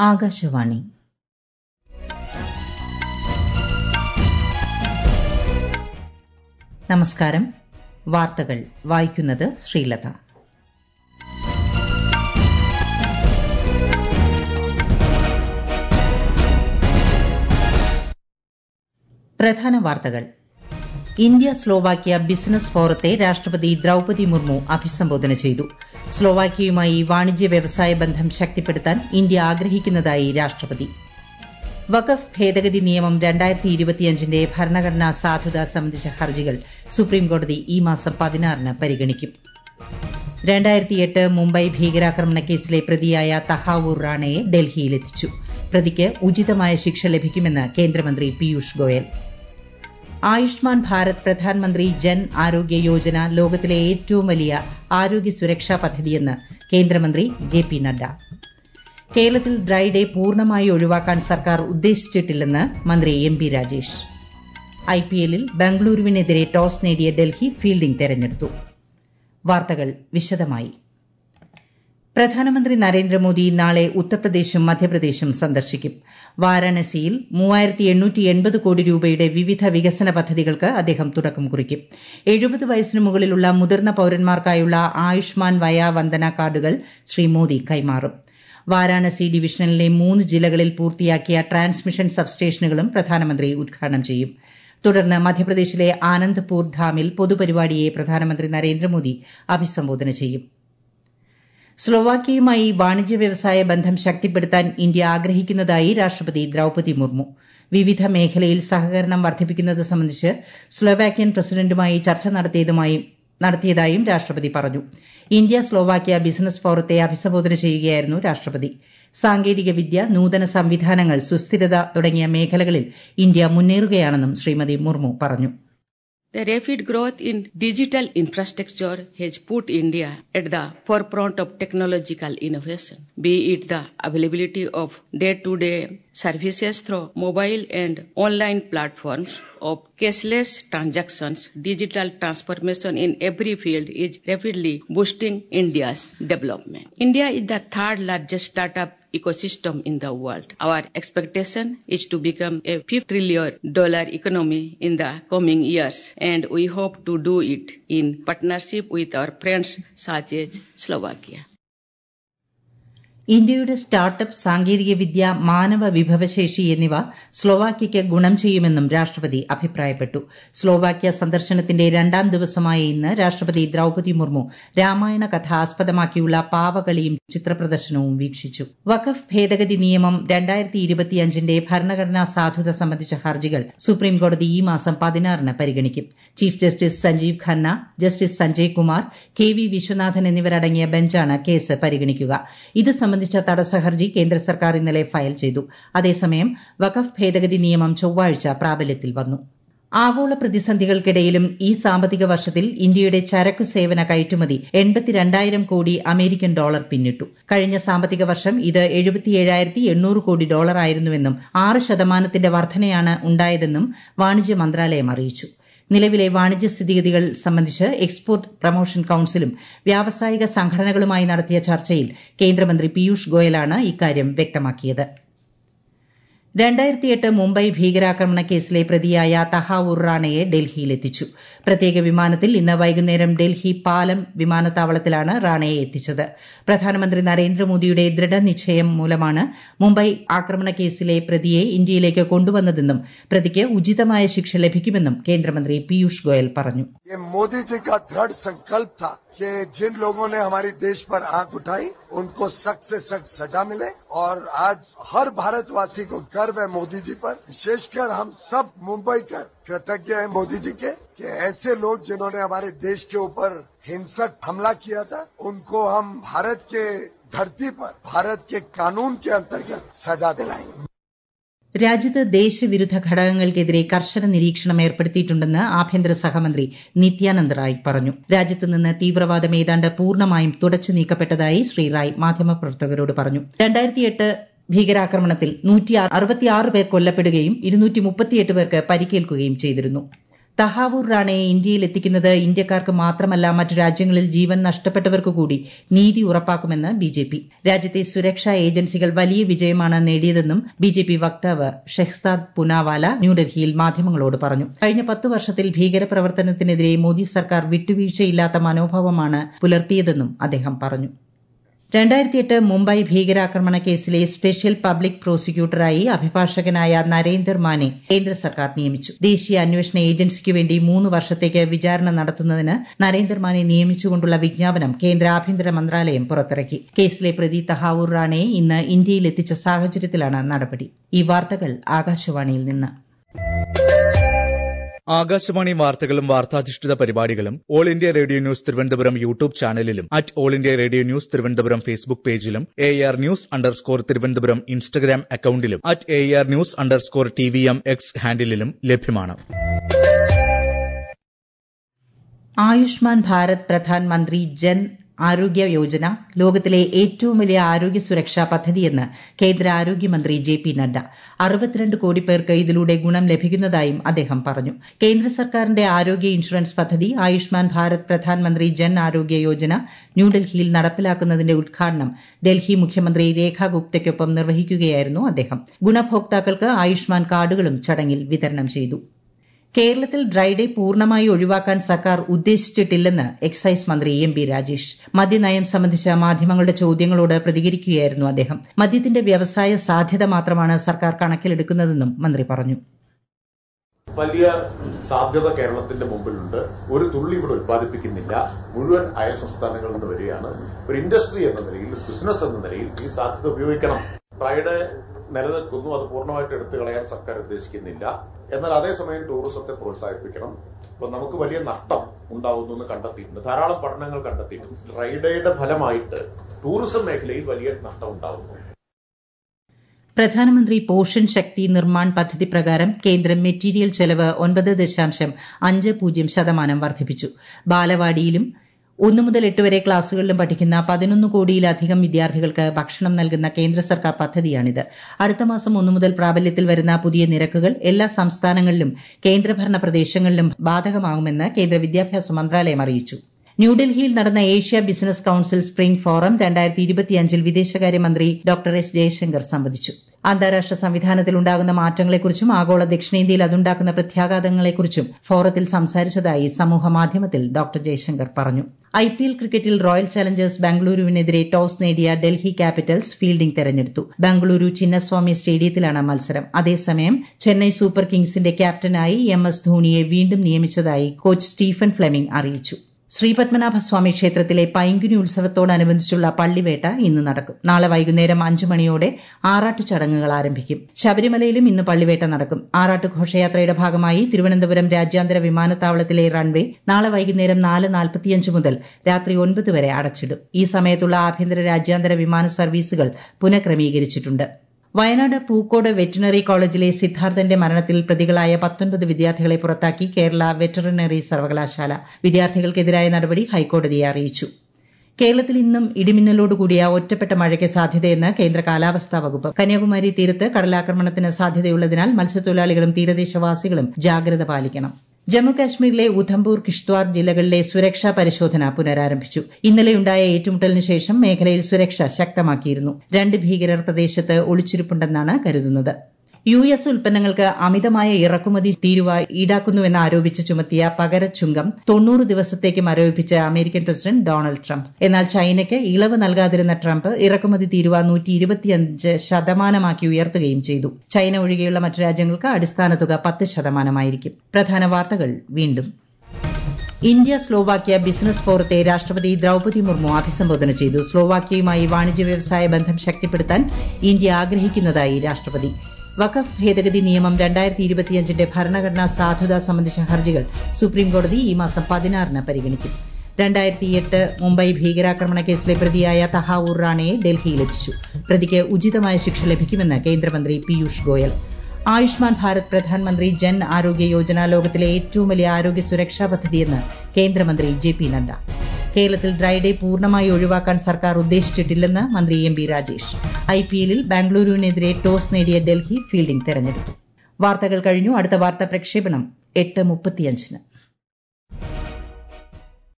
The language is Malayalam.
ആകാശവാണി നമസ്കാരം വാർത്തകൾ വായിക്കുന്നത് ശ്രീലത പ്രധാന വാർത്തകൾ ഇന്ത്യ സ്ലോവാക്യ ബിസിനസ് ഫോറത്തെ രാഷ്ട്രപതി ദ്രൌപതി മുർമു അഭിസംബോധന ചെയ്തു സ്ലോവാക്യയുമായി വാണിജ്യ വ്യവസായ ബന്ധം ശക്തിപ്പെടുത്താൻ ഇന്ത്യ ആഗ്രഹിക്കുന്നതായി രാഷ്ട്രപതി വഖഫ് ഭേദഗതി നിയമം രണ്ടായിരത്തി ഇരുപത്തിയഞ്ചിന്റെ ഭരണഘടനാ സാധുത സംബന്ധിച്ച ഹർജികൾ സുപ്രീംകോടതി ഈ മാസം പതിനാറിന് പരിഗണിക്കും രണ്ടായിരത്തിയെട്ട് മുംബൈ ഭീകരാക്രമണ കേസിലെ പ്രതിയായ തഹാവൂർ റാണയെ ഡൽഹിയിലെത്തിച്ചു പ്രതിക്ക് ഉചിതമായ ശിക്ഷ ലഭിക്കുമെന്ന് കേന്ദ്രമന്ത്രി പീയൂഷ് ഗോയൽ ആയുഷ്മാൻ ഭാരത് പ്രധാനമന്ത്രി ജൻ ആരോഗ്യ യോജന ലോകത്തിലെ ഏറ്റവും വലിയ ആരോഗ്യ സുരക്ഷാ പദ്ധതിയെന്ന് കേന്ദ്രമന്ത്രി ജെ പി നദ്ദ കേരളത്തിൽ ഡ്രൈ ഡേ പൂർണ്ണമായി ഒഴിവാക്കാൻ സർക്കാർ ഉദ്ദേശിച്ചിട്ടില്ലെന്ന് മന്ത്രി എം പി രാജേഷ് ഐപിഎല്ലിൽ ബംഗളൂരുവിനെതിരെ ടോസ് നേടിയ ഡൽഹി ഫീൽഡിംഗ് തെരഞ്ഞെടുത്തു വാർത്തകൾ വിശദമായി പ്രധാനമന്ത്രി നരേന്ദ്രമോദി നാളെ ഉത്തർപ്രദേശും മധ്യപ്രദേശും സന്ദർശിക്കും വാരാണസിയിൽ മൂവായിരത്തി എണ്ണൂറ്റി എൺപത് കോടി രൂപയുടെ വിവിധ വികസന പദ്ധതികൾക്ക് അദ്ദേഹം തുടക്കം കുറിക്കും എഴുപത് വയസ്സിന് മുകളിലുള്ള മുതിർന്ന പൌരന്മാർക്കായുള്ള ആയുഷ്മാൻ വയാ വന്ദന കാർഡുകൾ ശ്രീ മോദി കൈമാറും വാരാണസി ഡിവിഷനിലെ മൂന്ന് ജില്ലകളിൽ പൂർത്തിയാക്കിയ ട്രാൻസ്മിഷൻ സബ്സ്റ്റേഷനുകളും പ്രധാനമന്ത്രി ഉദ്ഘാടനം ചെയ്യും തുടർന്ന് മധ്യപ്രദേശിലെ ആനന്ദ്പൂർ ധാമിൽ പൊതുപരിപാടിയെ പ്രധാനമന്ത്രി നരേന്ദ്രമോദി അഭിസംബോധന ചെയ്യും സ്ലോവാക്യയുമായി വാണിജ്യ വ്യവസായ ബന്ധം ശക്തിപ്പെടുത്താൻ ഇന്ത്യ ആഗ്രഹിക്കുന്നതായി രാഷ്ട്രപതി ദ്രൌപതി മുർമു വിവിധ മേഖലയിൽ സഹകരണം വർദ്ധിപ്പിക്കുന്നത് സംബന്ധിച്ച് സ്ലോവാക്യൻ പ്രസിഡന്റുമായി ചർച്ച നടത്തിയതായും രാഷ്ട്രപതി പറഞ്ഞു ഇന്ത്യ സ്ലോവാക്യ ബിസിനസ് ഫോറത്തെ അഭിസംബോധന ചെയ്യുകയായിരുന്നു രാഷ്ട്രപതി സാങ്കേതിക വിദ്യ നൂതന സംവിധാനങ്ങൾ സുസ്ഥിരത തുടങ്ങിയ മേഖലകളിൽ ഇന്ത്യ മുന്നേറുകയാണെന്നും ശ്രീമതി മുർമു പറഞ്ഞു The rapid growth in digital infrastructure has put India at the forefront of technological innovation, be it the availability of day-to-day services through mobile and online platforms, of cashless transactions, digital transformation in every field is rapidly boosting India's development. India is the third largest startup ecosystem in the world. Our expectation is to become a $5 trillion dollar economy in the coming years, and we hope to do it in partnership with our friends such as Slovakia. ഇന്ത്യയുടെ സ്റ്റാർട്ടപ്പ് സാങ്കേതികവിദ്യ മാനവ വിഭവശേഷി എന്നിവ സ്ലോവാക്യയ്ക്ക് ഗുണം ചെയ്യുമെന്നും രാഷ്ട്രപതി അഭിപ്രായപ്പെട്ടു സ്ലോവാക്യ സന്ദർശനത്തിന്റെ രണ്ടാം ദിവസമായ ഇന്ന് രാഷ്ട്രപതി ദ്രൌപതി മുർമു രാമായണ കഥ ആസ്പദമാക്കിയുള്ള പാവകളിയും ചിത്രപ്രദർശനവും വീക്ഷിച്ചു വഖഫ് ഭേദഗതി നിയമം രണ്ടായിരത്തി ഇരുപത്തിയഞ്ചിന്റെ ഭരണഘടനാ സാധുത സംബന്ധിച്ച ഹർജികൾ സുപ്രീംകോടതി ഈ മാസം പതിനാറിന് പരിഗണിക്കും chief justice Sanjiv Khanna justice Sanjay Kumar K V Viswanathan എന്നിവരടങ്ങിയ ബെഞ്ചാണ് കേസ് പരിഗണിക്കുക ഇത് സംബന്ധിച്ച തടസ്സ ഹർജി കേന്ദ്ര സർക്കാർ ഇന്നലെ ഫയൽ ചെയ്തു അതേസമയം വഖഫ് ഭേദഗതി നിയമം ചൊവ്വാഴ്ച പ്രാബല്യത്തിൽ വന്നു ആഗോള പ്രതിസന്ധികൾക്കിടയിലും ഈ സാമ്പത്തിക വർഷത്തിൽ ഇന്ത്യയുടെ ചരക്കു സേവന കയറ്റുമതി എൺപത്തിരണ്ടായിരം കോടി അമേരിക്കൻ ഡോളർ പിന്നിട്ടു കഴിഞ്ഞ സാമ്പത്തിക വർഷം ഇത് എഴുപത്തിയേഴായിരത്തി എണ്ണൂറ് കോടി ഡോളറായിരുന്നുവെന്നും ആറ് ശതമാനത്തിന്റെ വർധനയാണ് ഉണ്ടായതെന്നും വാണിജ്യ മന്ത്രാലയം അറിയിച്ചു നിലവിലെ വാണിജ്യ സ്ഥിതിഗതികൾ സംബന്ധിച്ച് എക്സ്പോർട്ട് പ്രൊമോഷൻ കൌൺസിലും വ്യാവസായിക സംഘടനകളുമായി നടത്തിയ ചർച്ചയിൽ കേന്ദ്രമന്ത്രി പീയൂഷ് ഗോയലാണ് ഇക്കാര്യം വ്യക്തമാക്കിയത് രണ്ടായിരത്തിയെട്ട് മുംബൈ ഭീകരാക്രമണ കേസിലെ പ്രതിയായ തഹാവൂർ റാണയെ ഡൽഹിയിലെത്തിച്ചു പ്രത്യേക വിമാനത്തിൽ ഇന്ന് വൈകുന്നേരം ഡൽഹി പാലം വിമാനത്താവളത്തിലാണ് റാണയെ എത്തിച്ചത് പ്രധാനമന്ത്രി നരേന്ദ്രമോദിയുടെ ദൃഢനിശ്ചയം മൂലമാണ് മുംബൈ ആക്രമണ കേസിലെ പ്രതിയെ ഇന്ത്യയിലേക്ക് കൊണ്ടുവന്നതെന്നും പ്രതിക്ക് ഉചിതമായ ശിക്ഷ ലഭിക്കുമെന്നും കേന്ദ്രമന്ത്രി പീയൂഷ് ഗോയൽ പറഞ്ഞു मोदी जी का दृढ़ संकल्प था कि जिन लोगों ने हमारे देश पर आंख उठाई उनको सख्त से सख्त सजा मिले और आज हर भारतवासी को गर्व है मोदी जी पर विशेषकर हम सब मुंबई कर कृतज्ञ हैं मोदी जी के कि ऐसे लोग जिन्होंने हमारे देश के ऊपर हिंसक हमला किया था उनको हम भारत के धरती पर भारत के कानून के अंतर्गत सजा दिलाएंगे രാജ്യത്ത് ദേശവിരുദ്ധ ഘടകങ്ങൾക്കെതിരെ കർശന നിരീക്ഷണം ഏർപ്പെടുത്തിയിട്ടുണ്ടെന്ന് ആഭ്യന്തര സഹമന്ത്രി നിത്യാനന്ദ് റായ് പറഞ്ഞു രാജ്യത്ത് നിന്ന് തീവ്രവാദം ഏതാണ്ട് പൂർണ്ണമായും തുടച്ചു നീക്കപ്പെട്ടതായി ശ്രീ റായ് മാധ്യമപ്രവർത്തകരോട് പറഞ്ഞു രണ്ടായിരത്തിയെട്ട് ഭീകരാക്രമണത്തിൽ നൂറ്റി അറുപത്തിയാറ് പേർ കൊല്ലപ്പെടുകയും ഇരുന്നൂറ്റി മുപ്പത്തിയെട്ട് പേർക്ക് പരിക്കേൽക്കുകയും ചെയ്തിരുന്നു തഹാവൂർ റാണയെ ഇന്ത്യയിൽ എത്തിക്കുന്നത് ഇന്ത്യക്കാർക്ക് മാത്രമല്ല മറ്റു രാജ്യങ്ങളിൽ ജീവൻ നഷ്ടപ്പെട്ടവർക്ക് കൂടി നീതി ഉറപ്പാക്കുമെന്ന് ബിജെപി രാജ്യത്തെ സുരക്ഷാ ഏജൻസികൾ വലിയ വിജയമാണ് നേടിയതെന്നും ബിജെപി വക്താവ് ഷെഹ്സാദ് പുനാവാല ന്യൂഡൽഹിയിൽ മാധ്യമങ്ങളോട് പറഞ്ഞു കഴിഞ്ഞ പത്തു വർഷത്തിൽ ഭീകരപ്രവർത്തനത്തിനെതിരെ മോദി സർക്കാർ വിട്ടുവീഴ്ചയില്ലാത്ത മനോഭാവമാണ് പുലർത്തിയതെന്നും അദ്ദേഹം പറഞ്ഞു രണ്ടായിരത്തി എട്ട് മുംബൈ ഭീകരാക്രമണ കേസിലെ സ്പെഷ്യൽ പബ്ലിക് പ്രോസിക്യൂട്ടറായി അഭിഭാഷകനായ നരേന്ദർ മാനെ കേന്ദ്ര സർക്കാർ നിയമിച്ചു ദേശീയ അന്വേഷണ ഏജൻസിക്ക് വേണ്ടി മൂന്ന് വർഷത്തേക്ക് വിചാരണ നടത്തുന്നതിന് നരേന്ദർ മാനെ നിയമിച്ചുകൊണ്ടുള്ള വിജ്ഞാപനം കേന്ദ്ര ആഭ്യന്തര മന്ത്രാലയം പുറത്തിറക്കി കേസിലെ പ്രതി തഹാവൂർ റാണയെ ഇന്ന് ഇന്ത്യയിൽ എത്തിച്ച സാഹചര്യത്തിലാണ് നടപടി ഈ വാർത്തകൾ ആകാശവാണിയിൽ നിന്ന് ആകാശവാണി വാർത്തകളും വാർത്താധിഷ്ഠിത പരിപാടികളും All India Radio News Thiruvananthapuram YouTube ചാനലിലും at All India Radio News Thiruvananthapuram Facebook പേജിലും A R news underscore Thiruvananthapuram Instagram അക്കൌണ്ടിലും at A R news underscore T V M X ഹാൻഡിലും ലഭ്യമാണ് ആയുഷ്മാൻ ഭാരത് പ്രധാൻമന്ത്രി ജൻ ആരോഗ്യ യോജന ലോകത്തിലെ ഏറ്റവും വലിയ ആരോഗ്യ സുരക്ഷാ പദ്ധതിയെന്ന് കേന്ദ്ര ആരോഗ്യമന്ത്രി ജെ പി നഡ്ഡ അറുപത്തിരണ്ട് കോടി പേർക്ക് ഇതിലൂടെ ഗുണം ലഭിക്കുന്നതായും അദ്ദേഹം പറഞ്ഞു കേന്ദ്ര സർക്കാരിന്റെ ആരോഗ്യ ഇൻഷുറൻസ് പദ്ധതി ആയുഷ്മാൻ ഭാരത് പ്രധാൻമന്ത്രി ജൻ ആരോഗ്യ യോജന ന്യൂഡൽഹിയിൽ നടപ്പിലാക്കുന്നതിന്റെ ഉദ്ഘാടനം ഡൽഹി മുഖ്യമന്ത്രി രേഖ ഗുപ്തയ്ക്കൊപ്പം നിർവഹിക്കുകയായിരുന്നു അദ്ദേഹം ഗുണഭോക്താക്കൾക്ക് ആയുഷ്മാൻ കാർഡുകളും ചടങ്ങിൽ വിതരണം ചെയ്തു കേരളത്തിൽ ഡ്രൈഡേ പൂർണ്ണമായി ഒഴിവാക്കാൻ സർക്കാർ ഉദ്ദേശിച്ചിട്ടില്ലെന്ന് എക്സൈസ് മന്ത്രി എം ബി രാജേഷ് മദ്യനയം സംബന്ധിച്ച മാധ്യമങ്ങളുടെ ചോദ്യങ്ങളോട് പ്രതികരിക്കുകയായിരുന്നു അദ്ദേഹം മദ്യത്തിന്റെ വ്യവസായ സാധ്യത മാത്രമാണ് സർക്കാർ കണക്കിലെടുക്കുന്നതെന്നും മന്ത്രി പറഞ്ഞു വലിയ സാധ്യത കേരളത്തിന്റെ മുമ്പിലുണ്ട് ഒരു തുള്ളി ഇവിടെ ഉത്പാദിപ്പിക്കുന്നില്ല മുഴുവൻ അയൽ സംസ്ഥാനങ്ങളിൽ നിന്ന് വരികയാണ് ഒരു ഇൻഡസ്ട്രി എന്ന നിലയിൽ ബിസിനസ് എന്ന നിലയിൽ ഈ സാധ്യത ഉപയോഗിക്കണം ഫ്രൈഡേ നിലനിൽക്കുന്നു അത് പൂർണ്ണമായിട്ട് എടുത്തു കളയാൻ സർക്കാർ ഉദ്ദേശിക്കുന്നില്ല എന്നാൽ അതേസമയം ടൂറിസത്തെ പ്രോത്സാഹിപ്പിക്കണം അപ്പൊ നമുക്ക് വലിയ നഷ്ടം ഉണ്ടാകുന്നു എന്ന് കണ്ടെത്തിയിട്ടുണ്ട് ധാരാളം പഠനങ്ങൾ കണ്ടെത്തിയിട്ടുണ്ട് ഫ്രൈഡേയുടെ ഫലമായിട്ട് ടൂറിസം മേഖലയിൽ വലിയ നഷ്ടം ഉണ്ടാകുന്നു പ്രധാനമന്ത്രി പോഷൻ ശക്തി നിർമ്മാൺ പദ്ധതി പ്രകാരം കേന്ദ്രം മെറ്റീരിയൽ ചെലവ് ഒൻപത് ദശാംശം അഞ്ച് പൂജ്യം ശതമാനം വർദ്ധിപ്പിച്ചു ബാലവാടിയിലും ഒന്നു മുതൽ എട്ട് വരെ ക്ലാസുകളിലും പഠിക്കുന്ന പതിനൊന്ന് കോടിയിലധികം വിദ്യാർത്ഥികൾക്ക് ഭക്ഷണം നൽകുന്ന കേന്ദ്ര സർക്കാർ പദ്ധതിയാണിത് അടുത്ത മാസം ഒന്നു മുതൽ പ്രാബല്യത്തിൽ വരുന്ന പുതിയ നിരക്കുകൾ എല്ലാ സംസ്ഥാനങ്ങളിലും കേന്ദ്രഭരണ പ്രദേശങ്ങളിലും ബാധകമാകുമെന്ന് കേന്ദ്ര വിദ്യാഭ്യാസ മന്ത്രാലയം അറിയിച്ചു ന്യൂഡൽഹിയിൽ നടന്ന Asia Business Council Spring Forum രണ്ടായിരത്തി ഇരുപത്തിയഞ്ചിൽ വിദേശകാര്യമന്ത്രി ഡോക്ടർ എസ് ജയശങ്കർ സംവദിച്ചു അന്താരാഷ്ട്ര സംവിധാനത്തിൽ ഉണ്ടാകുന്ന മാറ്റങ്ങളെക്കുറിച്ചും ആഗോള ദക്ഷിണേന്ത്യയിൽ അതുണ്ടാക്കുന്ന പ്രത്യാഘാതങ്ങളെക്കുറിച്ചും ഫോറത്തിൽ സംസാരിച്ചതായി സമൂഹമാധ്യമത്തിൽ ഡോക്ടർ ജയശങ്കർ പറഞ്ഞു ഐ പി എൽ ക്രിക്കറ്റിൽ റോയൽ ചലഞ്ചേഴ്സ് ബാംഗ്ലൂരുവിനെതിരെ ടോസ് നേടിയ ഡൽഹി ക്യാപിറ്റൽസ് ഫീൽഡിംഗ് തെരഞ്ഞെടുത്തു ബാംഗ്ലൂരു ചിന്നസ്വാമി സ്റ്റേഡിയത്തിലാണ് മത്സരം അതേസമയം ചെന്നൈ സൂപ്പർ കിങ്സിന്റെ ക്യാപ്റ്റനായി എം എസ് ധോണിയെ വീണ്ടും നിയമിച്ചതായി കോച്ച് സ്റ്റീഫൻ ഫ്ലെമിംഗ് അറിയിച്ചു ശ്രീപത്മനാഭസ്വാമി ക്ഷേത്രത്തിലെ പൈങ്കുനി ഉത്സവത്തോടനുബന്ധിച്ചുള്ള പള്ളിവേട്ട ഇന്ന് നടക്കും നാളെ വൈകുന്നേരം അഞ്ചു മണിയോടെ ആറാട്ട് ചടങ്ങുകൾ ആരംഭിക്കും ശബരിമലയിലും ഇന്ന് പള്ളിവേട്ട നടക്കും ആറാട്ട് ഘോഷയാത്രയുടെ ഭാഗമായി തിരുവനന്തപുരം രാജ്യാന്തര വിമാനത്താവളത്തിലെ റൺവേ നാളെ വൈകുന്നേരം നാല് നാൽപ്പത്തിയഞ്ച് മുതൽ രാത്രി ഒൻപത് വരെ അടച്ചിടും ഈ സമയത്തുള്ള ആഭ്യന്തര രാജ്യാന്തര വിമാന സർവീസുകൾ പുനഃക്രമീകരിച്ചിട്ടുണ്ട് വയനാട് പൂക്കോട് വെറ്റിനറി കോളേജിലെ സിദ്ധാർത്ഥന്റെ മരണത്തിൽ പ്രതികളായ പത്തൊൻപത് വിദ്യാർത്ഥികളെ പുറത്താക്കി കേരള വെറ്ററിനറി സർവകലാശാല വിദ്യാർത്ഥികൾക്കെതിരായ നടപടി ഹൈക്കോടതിയെ അറിയിച്ചു കേരളത്തിൽ ഇന്നും ഇടിമിന്നലോടുകൂടിയ ഒറ്റപ്പെട്ട മഴയ്ക്ക് സാധ്യതയെന്ന് കേന്ദ്ര കാലാവസ്ഥാ വകുപ്പ് കന്യാകുമാരി തീരത്ത് കടലാക്രമണത്തിന് സാധ്യതയുള്ളതിനാൽ മത്സ്യത്തൊഴിലാളികളും തീരദേശവാസികളും ജാഗ്രത പാലിക്കണം ജമ്മുകാശ്മീരിലെ ഉധംപൂർ കിഷ്ത്വാർ ജില്ലകളിലെ സുരക്ഷാ പരിശോധന പുനരാരംഭിച്ചു ഇന്നലെയുണ്ടായ ഏറ്റുമുട്ടലിന് ശേഷം മേഖലയിൽ സുരക്ഷ ശക്തമാക്കിയിരുന്നു രണ്ട് ഭീകരർ പ്രദേശത്ത് ഒളിച്ചിരിപ്പുണ്ടെന്നാണ് കരുതുന്നത് യു എസ് ഉൽപ്പന്നങ്ങൾക്ക് അമിതമായ ഇറക്കുമതി തീരുവ ഈടാക്കുന്നുവെന്ന് ആരോപിച്ച് ചുമത്തിയ പകരച്ചുങ്കം തൊണ്ണൂറ് ദിവസത്തേക്ക് മരവിപ്പിച്ച അമേരിക്കൻ പ്രസിഡന്റ് ഡൊണാൾഡ് ട്രംപ് എന്നാൽ ചൈനയ്ക്ക് ഇളവ് നൽകാതിരുന്ന ട്രംപ് ഇറക്കുമതി തീരുവ നൂറ്റി ഇരുപത്തിയഞ്ച് ശതമാനമാക്കി ഉയർത്തുകയും ചെയ്തു ചൈന ഒഴികെയുള്ള മറ്റു രാജ്യങ്ങൾക്ക് അടിസ്ഥാന തുക പത്ത് ശതമാനമായിരിക്കും പ്രധാന വാർത്തകൾ വീണ്ടും ഇന്ത്യ സ്ലോവാക്യ ബിസിനസ് ഫോറത്തെ രാഷ്ട്രപതി ദ്രൌപതി മുർമു അഭിസംബോധന ചെയ്തു സ്ലോവാക്യയുമായി വാണിജ്യ വ്യവസായ ബന്ധം ശക്തിപ്പെടുത്താൻ ഇന്ത്യ ആഗ്രഹിക്കുന്നതായി രാഷ്ട്രപതി വഖഫ് ഭേദഗതി നിയമം രണ്ടായിരത്തി ഇരുപത്തിയഞ്ചിന്റെ ഭരണഘടനാ സാധുത സംബന്ധിച്ച ഹർജികൾ സുപ്രീംകോടതി ഈ മാസം പതിനാറിന് പരിഗണിക്കും രണ്ടായിരത്തി എട്ട് മുംബൈ ഭീകരാക്രമണ കേസിലെ പ്രതിയായ തഹാവൂർ റാണയെ ഡൽഹിയിലെത്തിച്ചു പ്രതിക്ക് ഉചിതമായ ശിക്ഷ ലഭിക്കുമെന്ന് കേന്ദ്രമന്ത്രി പീയൂഷ് ഗോയൽ ആയുഷ്മാൻ ഭാരത് പ്രധാനമന്ത്രി ജൻ ആരോഗ്യ യോജന ലോകത്തിലെ ഏറ്റവും വലിയ ആരോഗ്യ സുരക്ഷാ പദ്ധതിയെന്ന് കേന്ദ്രമന്ത്രി ജെ പി നദ്ദ കേരളത്തിൽ ഡ്രൈഡേ പൂർണ്ണമായി ഒഴിവാക്കാൻ സർക്കാർ ഉദ്ദേശിച്ചിട്ടില്ലെന്ന് മന്ത്രി M B Rajesh I P എല്ലിൽ ബാംഗ്ലൂരുവിനെതിരെ ടോസ് നേടിയ ഡൽഹി ഫീൽഡിംഗ് തെരഞ്ഞെടുത്തു വാർത്തകൾ കഴിഞ്ഞു അടുത്ത വാർത്താ പ്രക്ഷേപണം എട്ട് മുപ്പത്തിയഞ്ചിന്